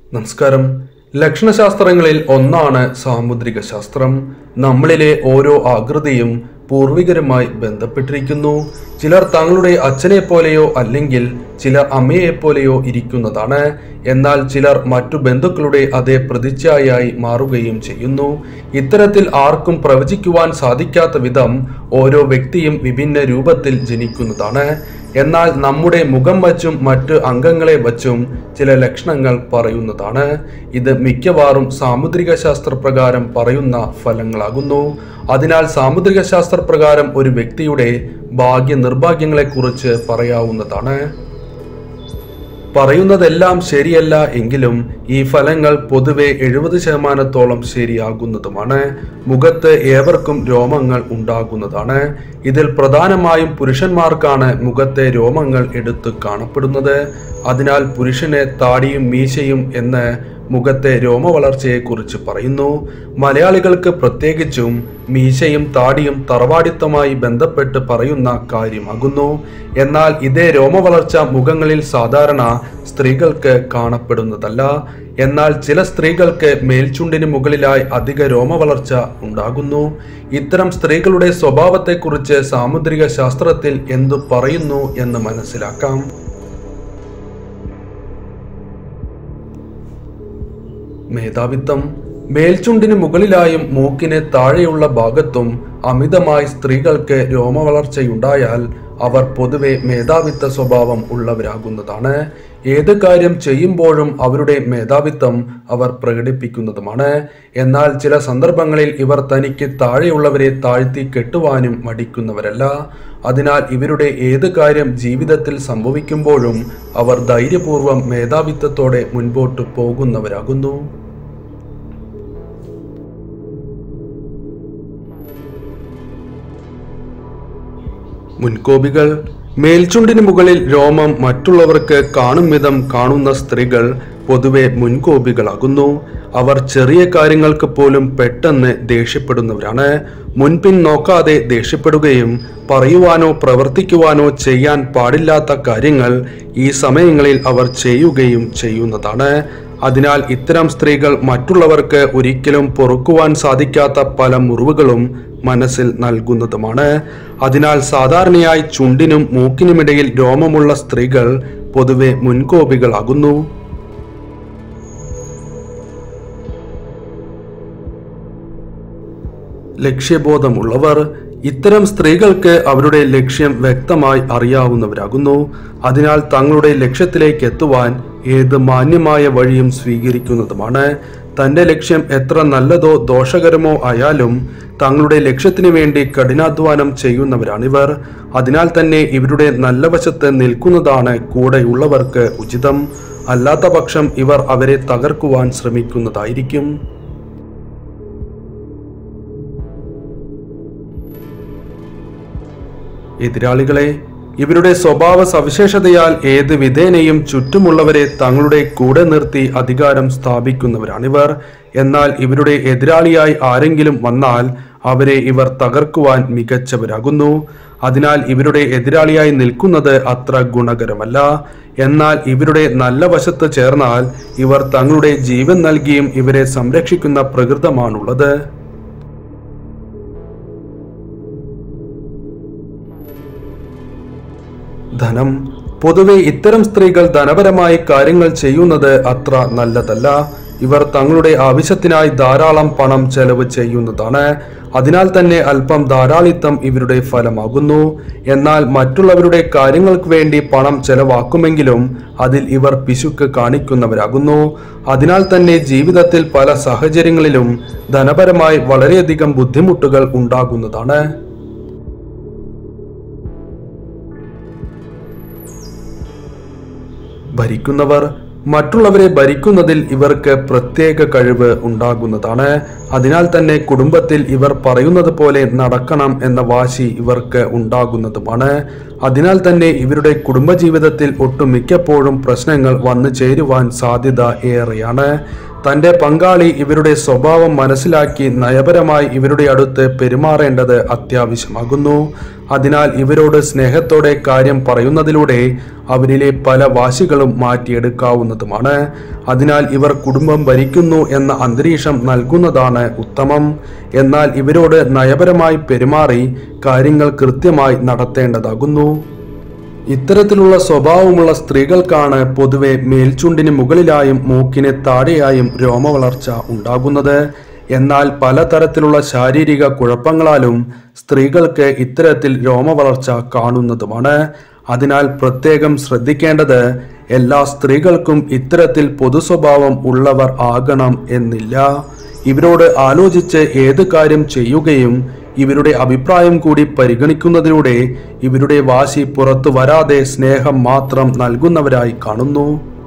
നമസ്കാരം ലക്ഷണശാസ്ത്രങ്ങളിൽ ഒന്നാണ് സാമുദ്രിക ശാസ്ത്രം നമ്മളിലെ ഓരോ ആകൃതിയും പൂർവികരുമായി ബന്ധപ്പെട്ടിരിക്കുന്നു ചിലർ തങ്ങളുടെ അച്ഛനെ പോലെയോ അല്ലെങ്കിൽ ചിലർ അമ്മയെ പോലെയോ ഇരിക്കുന്നതാണ് എന്നാൽ ചിലർ മറ്റു ബന്ധുക്കളുടെ അതേ പ്രതിച്ഛായായി മാറുകയും ചെയ്യുന്നു ഇത്തരത്തിൽ ആർക്കും പ്രവചിക്കുവാൻ സാധിക്കാത്ത വിധം ഓരോ വ്യക്തിയും വിഭിന്ന രൂപത്തിൽ ജനിക്കുന്നതാണ് എന്നാൽ നമ്മുടെ മുഖം വച്ചും മറ്റ് അംഗങ്ങളെ വച്ചും ചില ലക്ഷണങ്ങൾ പറയുന്നതാണ് ഇത് മിക്കവാറും സാമുദ്രിക ശാസ്ത്രപ്രകാരം പറയുന്ന ഫലങ്ങളാകുന്നു അതിനാൽ സാമുദ്രിക ശാസ്ത്രപ്രകാരം ഒരു വ്യക്തിയുടെ ഭാഗ്യ നിർഭാഗ്യങ്ങളെക്കുറിച്ച് പറയാവുന്നതാണ് പറയുന്നതെല്ലാം ശരിയല്ല എങ്കിലും ഈ ഫലങ്ങൾ പൊതുവെ എഴുപത് ശതമാനത്തോളം ശരിയാകുന്നതുമാണ് മുഖത്ത് ഏവർക്കും രോമങ്ങൾ ഉണ്ടാകുന്നതാണ് ഇതിൽ പ്രധാനമായും പുരുഷന്മാർക്കാണ് മുഖത്തെ രോമങ്ങൾ എടുത്ത് കാണപ്പെടുന്നത് അതിനാൽ പുരുഷന് താടിയും മീശയും എന്ന് മുഖത്തെ രോമവളർച്ചയെക്കുറിച്ച് പറയുന്നു മലയാളികൾക്ക് പ്രത്യേകിച്ചും മീശയും താടിയും തറവാടിത്തമായി ബന്ധപ്പെട്ട് പറയുന്ന കാര്യമാകുന്നു എന്നാൽ ഇതേ രോമവളർച്ച മുഖങ്ങളിൽ സാധാരണ സ്ത്രീകൾക്ക് കാണപ്പെടുന്നതല്ല എന്നാൽ ചില സ്ത്രീകൾക്ക് മേൽചുണ്ടിന് മുകളിലായി അധിക രോമവളർച്ച ഉണ്ടാകുന്നു ഇത്തരം സ്ത്രീകളുടെ സ്വഭാവത്തെക്കുറിച്ച് സാമുദ്രിക ശാസ്ത്രത്തിൽ എന്തു പറയുന്നു എന്ന് മനസ്സിലാക്കാം മേധാവിത്വം മേൽചുണ്ടിന് മുകളിലായും മൂക്കിന് താഴെയുള്ള ഭാഗത്തും അമിതമായി സ്ത്രീകൾക്ക് രോമവളർച്ചയുണ്ടായാൽ അവർ പൊതുവെ മേധാവിത്വ സ്വഭാവം ഉള്ളവരാകുന്നതാണ് ഏത് കാര്യം ചെയ്യുമ്പോഴും അവരുടെ മേധാവിത്വം അവർ പ്രകടിപ്പിക്കുന്നതുമാണ് എന്നാൽ ചില സന്ദർഭങ്ങളിൽ ഇവർ തനിക്ക് താഴെയുള്ളവരെ താഴ്ത്തി കെട്ടുവാനും മടിക്കുന്നവരല്ല അതിനാൽ ഇവരുടെ ഏത് കാര്യം ജീവിതത്തിൽ സംഭവിക്കുമ്പോഴും അവർ ധൈര്യപൂർവ്വം മേധാവിത്വത്തോടെ മുൻപോട്ട് പോകുന്നവരാകുന്നു മുൻകോപികൾ മേൽചുണ്ടിന് മുകളിൽ രോമം മറ്റുള്ളവർക്ക് കാണും വിധം കാണുന്ന സ്ത്രീകൾ പൊതുവെ മുൻകോപികളാകുന്നു അവർ ചെറിയ കാര്യങ്ങൾക്ക് പോലും പെട്ടെന്ന് ദേഷ്യപ്പെടുന്നവരാണ് മുൻപിൻ നോക്കാതെ ദേഷ്യപ്പെടുകയും പറയുവാനോ പ്രവർത്തിക്കുവാനോ ചെയ്യാൻ പാടില്ലാത്ത കാര്യങ്ങൾ ഈ സമയങ്ങളിൽ അവർ ചെയ്യുകയും ചെയ്യുന്നതാണ് അതിനാൽ ഇത്തരം സ്ത്രീകൾ മറ്റുള്ളവർക്ക് ഒരിക്കലും പൊറുക്കുവാൻ സാധിക്കാത്ത പല മുറിവുകളും മനസ്സിൽ നൽകുന്നതുമാണ് അതിനാൽ സാധാരണയായി ചുണ്ടിനും മൂക്കിനുമിടയിൽ രോമമുള്ള സ്ത്രീകൾ പൊതുവെ മുൻകോപികളാകുന്നു ലക്ഷ്യബോധമുള്ളവർ ഇത്തരം സ്ത്രീകൾക്ക് അവരുടെ ലക്ഷ്യം വ്യക്തമായി അറിയാവുന്നവരാകുന്നു അതിനാൽ തങ്ങളുടെ ലക്ഷ്യത്തിലേക്ക് എത്തുവാൻ ഏത് മാന്യമായ വഴിയും സ്വീകരിക്കുന്നതുമാണ് തന്റെ ലക്ഷ്യം എത്ര നല്ലതോ ദോഷകരമോ ആയാലും തങ്ങളുടെ ലക്ഷ്യത്തിനു വേണ്ടി കഠിനാധ്വാനം ചെയ്യുന്നവരാണിവർ അതിനാൽ തന്നെ ഇവരുടെ നല്ല വശത്ത് നിൽക്കുന്നതാണ് കൂടെയുള്ളവർക്ക് ഉചിതം അല്ലാത്ത പക്ഷം ഇവർ അവരെ തകർക്കുവാൻ ശ്രമിക്കുന്നതായിരിക്കും എതിരാളികളെ ഇവരുടെ സ്വഭാവ സവിശേഷതയാൽ ഏത് വിധേനയും ചുറ്റുമുള്ളവരെ തങ്ങളുടെ കൂടെ നിർത്തി അധികാരം സ്ഥാപിക്കുന്നവരാണിവർ എന്നാൽ ഇവരുടെ എതിരാളിയായി ആരെങ്കിലും വന്നാൽ അവരെ ഇവർ തകർക്കുവാൻ മികച്ചവരാകുന്നു അതിനാൽ ഇവരുടെ എതിരാളിയായി നിൽക്കുന്നത് അത്ര ഗുണകരമല്ല എന്നാൽ ഇവരുടെ നല്ല വശത്ത് ചേർന്നാൽ ഇവർ തങ്ങളുടെ ജീവൻ നൽകിയും ഇവരെ സംരക്ഷിക്കുന്ന പ്രകൃതമാണുള്ളത് ധനം പൊതുവെ ഇത്തരം സ്ത്രീകൾ ധനപരമായി കാര്യങ്ങൾ ചെയ്യുന്നത് അത്ര നല്ലതല്ല ഇവർ തങ്ങളുടെ ആവശ്യത്തിനായി ധാരാളം പണം ചെലവ് ചെയ്യുന്നതാണ് അതിനാൽ തന്നെ അല്പം ധാരാളിത്തം ഇവരുടെ ഫലമാകുന്നു എന്നാൽ മറ്റുള്ളവരുടെ കാര്യങ്ങൾക്ക് വേണ്ടി പണം ചെലവാക്കുമെങ്കിലും അതിൽ ഇവർ പിശുക്ക് കാണിക്കുന്നവരാകുന്നു അതിനാൽ തന്നെ ജീവിതത്തിൽ പല സാഹചര്യങ്ങളിലും ധനപരമായി വളരെയധികം ബുദ്ധിമുട്ടുകൾ ഉണ്ടാകുന്നതാണ് ഭരിക്കുന്നവർ മറ്റുള്ളവരെ ഭരിക്കുന്നതിൽ ഇവർക്ക് പ്രത്യേക കഴിവ് ഉണ്ടാകുന്നതാണ് അതിനാൽ തന്നെ കുടുംബത്തിൽ ഇവർ പറയുന്നത് പോലെ നടക്കണം എന്ന വാശി ഇവർക്ക് ഉണ്ടാകുന്നതുമാണ് അതിനാൽ തന്നെ ഇവരുടെ കുടുംബജീവിതത്തിൽ ഒട്ടുമിക്കപ്പോഴും പ്രശ്നങ്ങൾ വന്നു ചേരുവാൻ സാധ്യത ഏറെയാണ് തന്റെ പങ്കാളി ഇവരുടെ സ്വഭാവം മനസ്സിലാക്കി നയപരമായി ഇവരുടെ അടുത്ത് പെരുമാറേണ്ടത് അത്യാവശ്യമാകുന്നു അതിനാൽ ഇവരോട് സ്നേഹത്തോടെ കാര്യം പറയുന്നതിലൂടെ അവരിലെ പല വാശികളും മാറ്റിയെടുക്കാവുന്നതുമാണ് അതിനാൽ ഇവർ കുടുംബം ഭരിക്കുന്നു എന്ന അന്തരീക്ഷം നൽകുന്നതാണ് ഉത്തമം എന്നാൽ ഇവരോട് നയപരമായി പെരുമാറി കാര്യങ്ങൾ കൃത്യമായി നടത്തേണ്ടതാകുന്നു ഇത്തരത്തിലുള്ള സ്വഭാവമുള്ള സ്ത്രീകൾക്കാണ് പൊതുവെ മേൽചുണ്ടിന് മുകളിലായും മൂക്കിന് താഴെയായും രോമവളർച്ച ഉണ്ടാകുന്നത് എന്നാൽ പലതരത്തിലുള്ള ശാരീരിക കുഴപ്പങ്ങളാലും സ്ത്രീകൾക്ക് ഇത്തരത്തിൽ രോമവളർച്ച കാണുന്നതുമാണ് അതിനാൽ പ്രത്യേകം ശ്രദ്ധിക്കേണ്ടത് എല്ലാ സ്ത്രീകൾക്കും ഇത്തരത്തിൽ പൊതു സ്വഭാവം ഉള്ളവർ ആകണം എന്നില്ല ഇവരോട് ആലോചിച്ച് ഏത് കാര്യം ചെയ്യുകയും ഇവരുടെ അഭിപ്രായം കൂടി പരിഗണിക്കുന്നതിലൂടെ ഇവരുടെ വാശി പുറത്തു വരാതെ സ്നേഹം മാത്രം നൽകുന്നവരായി കാണുന്നു